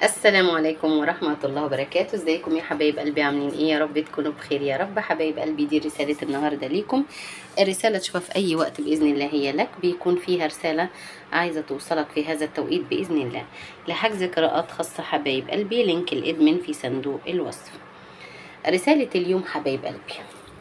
السلام عليكم ورحمة الله وبركاته ازيكم يا حبايب قلبي عاملين ايه يا رب تكونوا بخير يا رب حبايب قلبي دي رسالة النهاردة ليكم الرسالة تشوفها في اي وقت بإذن الله هي لك بيكون فيها رسالة عايزة توصلك في هذا التوقيت بإذن الله لحجز قراءات خاصة حبايب قلبي لينك الادمن في صندوق الوصف رسالة اليوم حبايب قلبي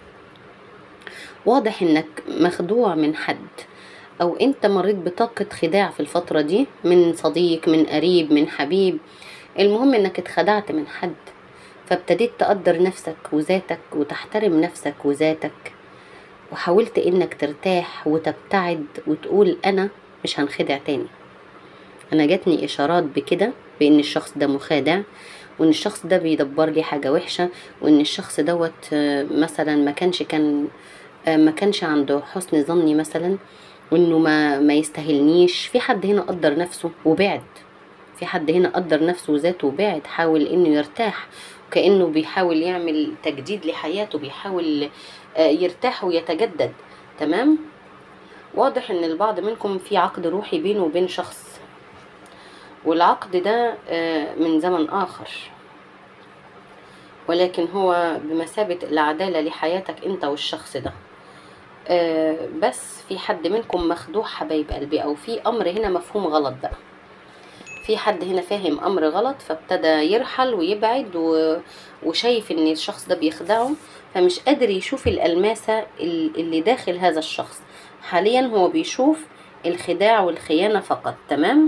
واضح انك مخدوع من حد او انت مريت بطاقة خداع في الفترة دي من صديق من قريب من حبيب المهم انك اتخدعت من حد فابتديت تقدر نفسك وذاتك وتحترم نفسك وذاتك وحاولت انك ترتاح وتبتعد وتقول انا مش هنخدع تاني انا جاتني اشارات بكده بان الشخص ده مخادع وان الشخص ده بيدبر لي حاجة وحشة وان الشخص دوت آه، مثلا ما كانش كان آه، ما كانش عنده حسن ظني مثلا وانه ما ما يستاهلنيش في حد هنا قدر نفسه وبعد في حد هنا قدر نفسه وذاته وبعد حاول انه يرتاح كانه بيحاول يعمل تجديد لحياته بيحاول آه، يرتاح ويتجدد تمام واضح ان البعض منكم في عقد روحي بينه وبين شخص والعقد ده آه، من زمن اخر ولكن هو بمثابة العدالة لحياتك انت والشخص ده آه، بس في حد منكم مخدوع حبايب قلبي او في امر هنا مفهوم غلط بقى في حد هنا فاهم امر غلط فابتدى يرحل ويبعد و... وشايف ان الشخص ده بيخدعه فمش قادر يشوف الالماسة ال- اللي داخل هذا الشخص حاليا هو بيشوف الخداع والخيانة فقط تمام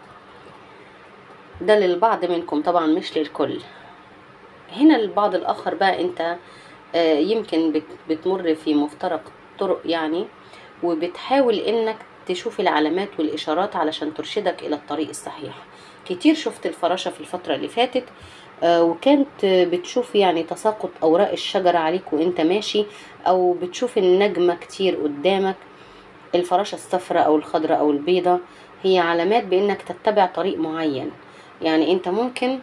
ده للبعض منكم طبعا مش للكل هنا البعض الاخر بقى انت آه، يمكن بت- بتمر في مفترق طرق يعني وبتحاول انك تشوف العلامات والاشارات علشان ترشدك الى الطريق الصحيح كتير شفت الفراشة في الفترة اللي فاتت آه، وكانت آه، بتشوف يعني تساقط اوراق الشجرة عليك وانت ماشي او بتشوف النجمة كتير قدامك الفراشة الصفراء او الخضراء او البيضة هي علامات بانك تتبع طريق معين يعني انت ممكن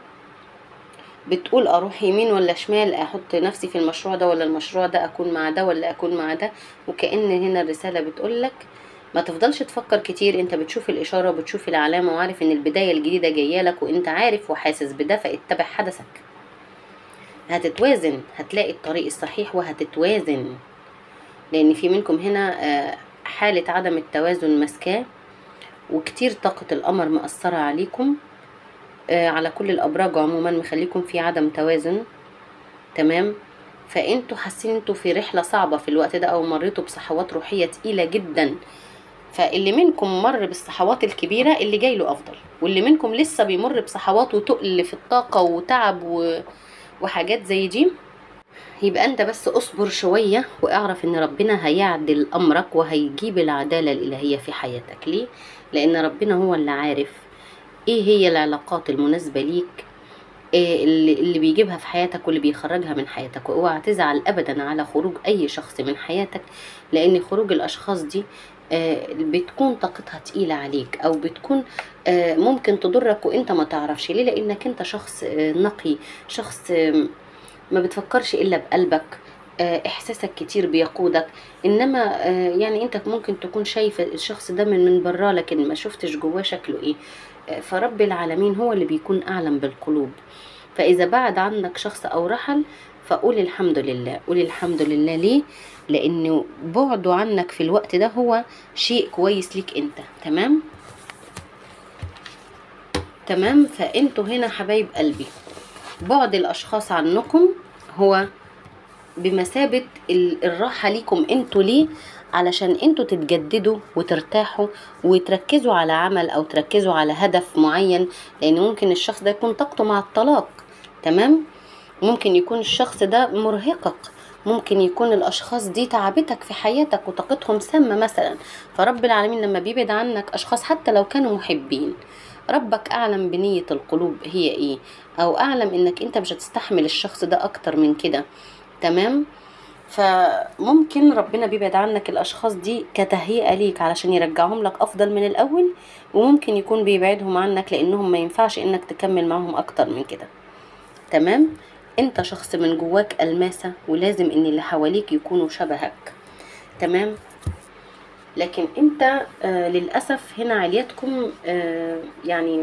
بتقول اروح يمين ولا شمال احط نفسي في المشروع ده ولا المشروع ده اكون مع ده ولا اكون مع ده وكأن هنا الرسالة بتقولك ما تفضلش تفكر كتير انت بتشوف الاشارة وبتشوف العلامة وعارف ان البداية الجديدة جاية لك وانت عارف وحاسس بده فاتبع حدثك هتتوازن هتلاقي الطريق الصحيح وهتتوازن لان في منكم هنا آه، حالة عدم التوازن ماسكاه وكتير طاقة القمر مأثرة عليكم آه، على كل الابراج عموما مخليكم في عدم توازن تمام فانتوا حاسين انتوا في رحله صعبه في الوقت ده او مريتوا بصحوات روحيه تقيله جدا فاللي منكم مر بالصحوات الكبيره اللي جاي له افضل واللي منكم لسه بيمر بصحوات وتقل في الطاقه وتعب و... وحاجات زي دي يبقى انت بس اصبر شويه واعرف ان ربنا هيعدل امرك وهيجيب العداله الالهيه في حياتك ليه لان ربنا هو اللي عارف ايه هي العلاقات المناسبة ليك إيه اللي, اللي بيجيبها في حياتك واللي بيخرجها من حياتك واوعى تزعل ابدا على خروج اي شخص من حياتك لان خروج الاشخاص دي آه، بتكون طاقتها تقيلة عليك او بتكون آه، ممكن تضرك وانت ما تعرفش ليه لانك انت شخص آه، نقي شخص آه، ما بتفكرش الا بقلبك آه، احساسك كتير بيقودك انما آه، يعني انت ممكن تكون شايف الشخص ده من من برا لكن ما شفتش جواه شكله ايه آه، فرب العالمين هو اللي بيكون اعلم بالقلوب فاذا بعد عنك شخص او رحل فقول الحمد لله قول الحمد لله ليه لانه بعده عنك في الوقت ده هو شيء كويس ليك انت تمام تمام فانتوا هنا حبايب قلبي بعد الاشخاص عنكم هو بمثابة ال- الراحة ليكم انتوا ليه علشان انتوا تتجددوا وترتاحوا وتركزوا على عمل او تركزوا على هدف معين لان ممكن الشخص ده يكون طاقته مع الطلاق تمام ممكن يكون الشخص ده مرهقك ممكن يكون الاشخاص دي تعبتك في حياتك وطاقتهم سامة مثلا فرب العالمين لما بيبعد عنك اشخاص حتى لو كانوا محبين ربك اعلم بنية القلوب هي ايه او اعلم انك انت مش هتستحمل الشخص ده اكتر من كده تمام فممكن ربنا بيبعد عنك الاشخاص دي كتهيئة ليك علشان يرجعهم لك افضل من الاول وممكن يكون بيبعدهم عنك لانهم ما ينفعش انك تكمل معاهم اكتر من كده تمام انت شخص من جواك الماسة ولازم ان اللي حواليك يكونوا شبهك تمام لكن انت آه للاسف هنا علياتكم آه يعني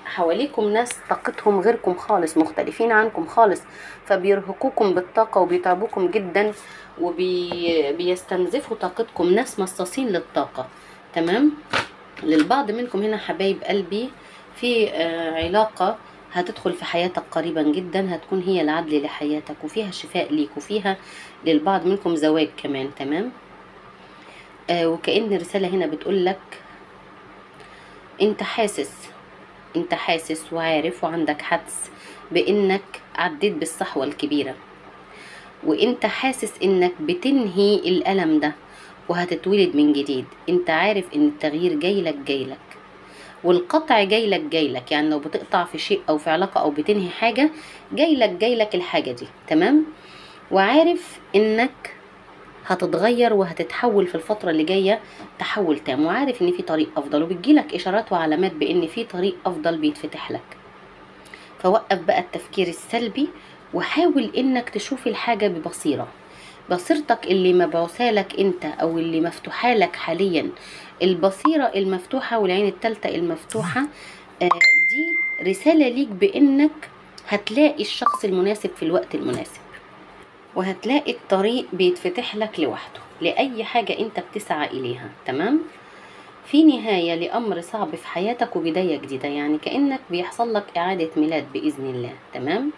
حواليكم ناس طاقتهم غيركم خالص مختلفين عنكم خالص فبيرهقوكم بالطاقة وبيتعبوكم جدا وبيستنزفوا طاقتكم ناس مصاصين للطاقة تمام للبعض منكم هنا حبايب قلبي في آه، علاقة هتدخل في حياتك قريبا جدا هتكون هي العدل لحياتك وفيها شفاء ليك وفيها للبعض منكم زواج كمان تمام آه وكأن الرسالة هنا بتقول لك انت حاسس انت حاسس وعارف وعندك حدس بانك عديت بالصحوة الكبيرة وانت حاسس انك بتنهي الألم ده وهتتولد من جديد انت عارف ان التغيير جايلك جايلك والقطع جايلك جايلك يعني لو بتقطع في شيء او في علاقة او بتنهي حاجة جايلك جايلك الحاجة دي تمام وعارف انك هتتغير وهتتحول في الفترة اللي جاية تحول تام وعارف ان في طريق افضل وبتجيلك اشارات وعلامات بان في طريق افضل بيتفتح لك فوقف بقى التفكير السلبي وحاول انك تشوف الحاجة ببصيرة بصيرتك اللي مبعوثالك انت او اللي مفتوحة لك حاليا البصيرة المفتوحة والعين التالتة المفتوحة آه، دي رسالة ليك بانك هتلاقي الشخص المناسب في الوقت المناسب وهتلاقي الطريق بيتفتح لك لوحده لأي حاجة انت بتسعى إليها تمام في نهاية لأمر صعب في حياتك وبداية جديدة يعني كأنك بيحصل لك إعادة ميلاد بإذن الله تمام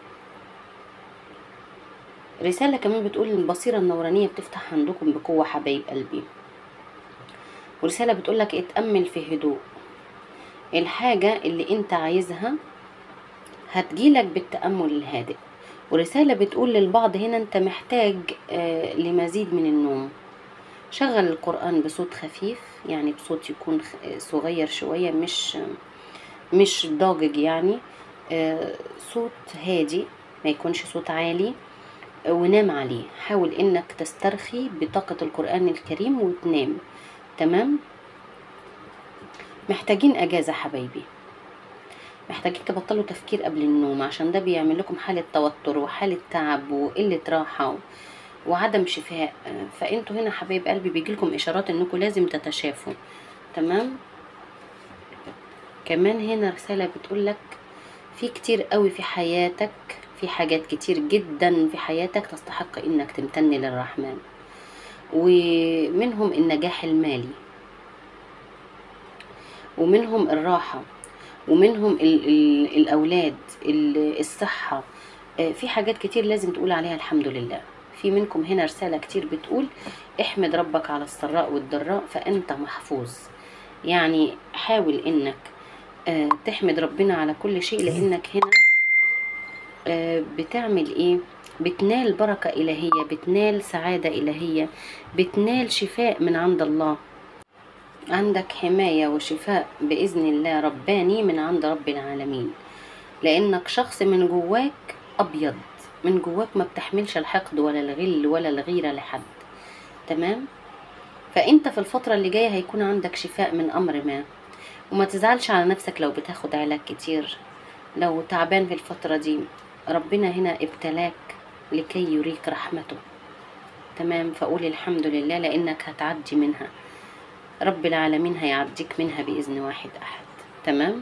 رسالة كمان بتقول إن البصيرة النورانية بتفتح عندكم بقوة حبايب قلبي ورسالة بتقول لك اتأمل في هدوء الحاجة اللي انت عايزها هتجيلك بالتأمل الهادئ ورسالة بتقول للبعض هنا انت محتاج آه، لمزيد من النوم شغل القرآن بصوت خفيف يعني بصوت يكون خ- صغير شوية مش مش ضاجج يعني آه، صوت هادي ما يكونش صوت عالي آه، ونام عليه حاول انك تسترخي بطاقة القرآن الكريم وتنام تمام محتاجين اجازة حبايبي محتاجين تبطلوا تفكير قبل النوم عشان ده بيعمل لكم حالة توتر وحالة تعب وقلة راحة و- وعدم شفاء آه، فانتوا هنا حبايب قلبي بيجيلكم اشارات انكم لازم تتشافوا تمام كمان هنا رسالة بتقولك في كتير قوي في حياتك في حاجات كتير جدا في حياتك تستحق انك تمتن للرحمن ومنهم النجاح المالي ومنهم الراحة ومنهم ال ال الأولاد ال- الصحة آه، في حاجات كتير لازم تقول عليها الحمد لله في منكم هنا رسالة كتير بتقول احمد ربك على السراء والضراء فأنت محفوظ يعني حاول انك آه، تحمد ربنا على كل شيء لانك هنا آه، بتعمل ايه بتنال بركة إلهية بتنال سعادة إلهية بتنال شفاء من عند الله عندك حماية وشفاء بإذن الله رباني من عند رب العالمين لأنك شخص من جواك أبيض من جواك ما بتحملش الحقد ولا الغل ولا الغيرة لحد تمام فأنت في الفترة اللي جاية هيكون عندك شفاء من أمر ما وما تزعلش على نفسك لو بتاخد علاج كتير لو تعبان في الفترة دي ربنا هنا ابتلاك لكي يريك رحمته تمام فقول الحمد لله لأنك هتعدي منها رب العالمين هيعديك منها بإذن واحد أحد تمام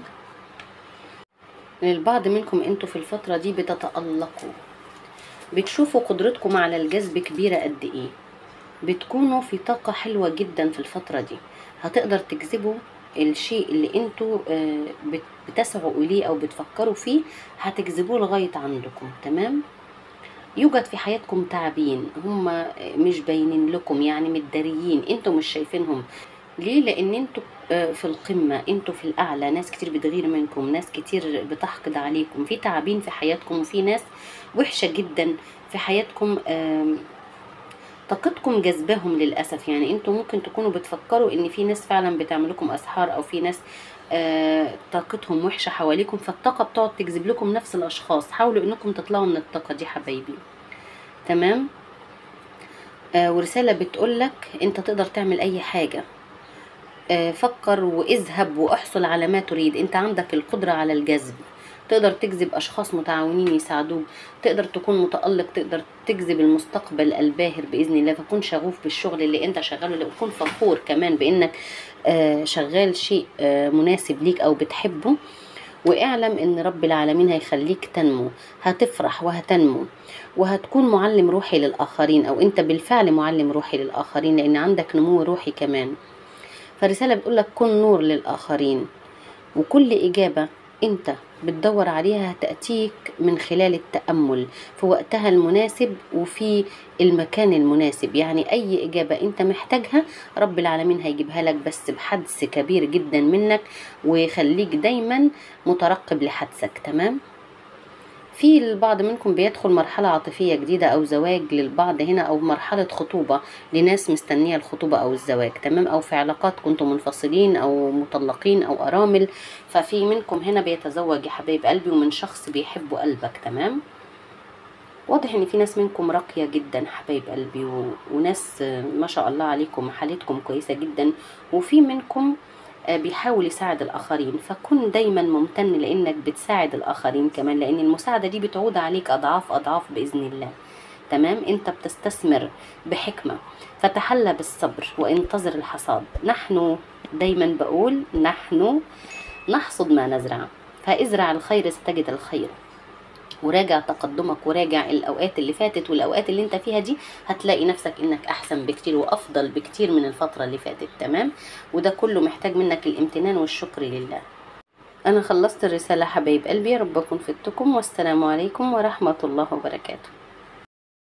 للبعض منكم انتوا في الفترة دي بتتألقوا بتشوفوا قدرتكم على الجذب كبيرة قد ايه بتكونوا في طاقة حلوة جدا في الفترة دي هتقدر تجذبوا الشيء اللي انتوا آه، بت- بتسعوا اليه او بتفكروا فيه هتجذبوه لغاية عندكم تمام يوجد في حياتكم تعبين هم مش باينين لكم يعني متداريين انتوا مش شايفينهم ليه لان انتوا آه، في القمة انتوا في الاعلى ناس كتير بتغير منكم ناس كتير بتحقد عليكم في تعابين في حياتكم وفي ناس وحشة جدا في حياتكم آم، طاقتكم جذبهم للاسف يعني انتوا ممكن تكونوا بتفكروا ان في ناس فعلا بتعمل لكم اسحار او في ناس آه، طاقتهم وحشه حواليكم فالطاقه بتقعد تجذب لكم نفس الاشخاص حاولوا انكم تطلعوا من الطاقه دي حبايبي تمام آه ورساله بتقولك انت تقدر تعمل اي حاجه آه فكر واذهب واحصل على ما تريد انت عندك القدره على الجذب تقدر تجذب اشخاص متعاونين يساعدوك تقدر تكون متالق تقدر تجذب المستقبل الباهر باذن الله فكون شغوف بالشغل اللي انت شغاله وكون فخور كمان بانك آه، شغال شيء آه، مناسب ليك او بتحبه واعلم ان رب العالمين هيخليك تنمو هتفرح وهتنمو وهتكون معلم روحي للآخرين أو أنت بالفعل معلم روحي للآخرين لأن عندك نمو روحي كمان فرسالة بتقولك كن نور للآخرين وكل إجابة أنت بتدور عليها هتأتيك من خلال التأمل في وقتها المناسب وفي المكان المناسب يعني أي إجابة أنت محتاجها رب العالمين هيجيبها لك بس بحدس كبير جدا منك ويخليك دايما مترقب لحدسك تمام في البعض منكم بيدخل مرحلة عاطفية جديدة أو زواج للبعض هنا أو مرحلة خطوبة لناس مستنية الخطوبة أو الزواج تمام أو في علاقات كنتم منفصلين أو مطلقين أو أرامل ففي منكم هنا بيتزوج يا حبايب قلبي ومن شخص بيحب قلبك تمام واضح ان في ناس منكم راقية جدا حبايب قلبي و... وناس ما شاء الله عليكم حالتكم كويسة جدا وفي منكم بيحاول يساعد الآخرين فكن دايما ممتن لأنك بتساعد الآخرين كمان لأن المساعدة دي بتعود عليك أضعاف أضعاف بإذن الله تمام انت بتستثمر بحكمة فتحلى بالصبر وانتظر الحصاد نحن دايما بقول نحن نحصد ما نزرع فازرع الخير ستجد الخير وراجع تقدمك وراجع الاوقات اللي فاتت والاوقات اللي انت فيها دي هتلاقي نفسك انك احسن بكتير وافضل بكتير من الفتره اللي فاتت تمام وده كله محتاج منك الامتنان والشكر لله انا خلصت الرساله حبايب قلبي يا رب اكون فدتكم والسلام عليكم ورحمه الله وبركاته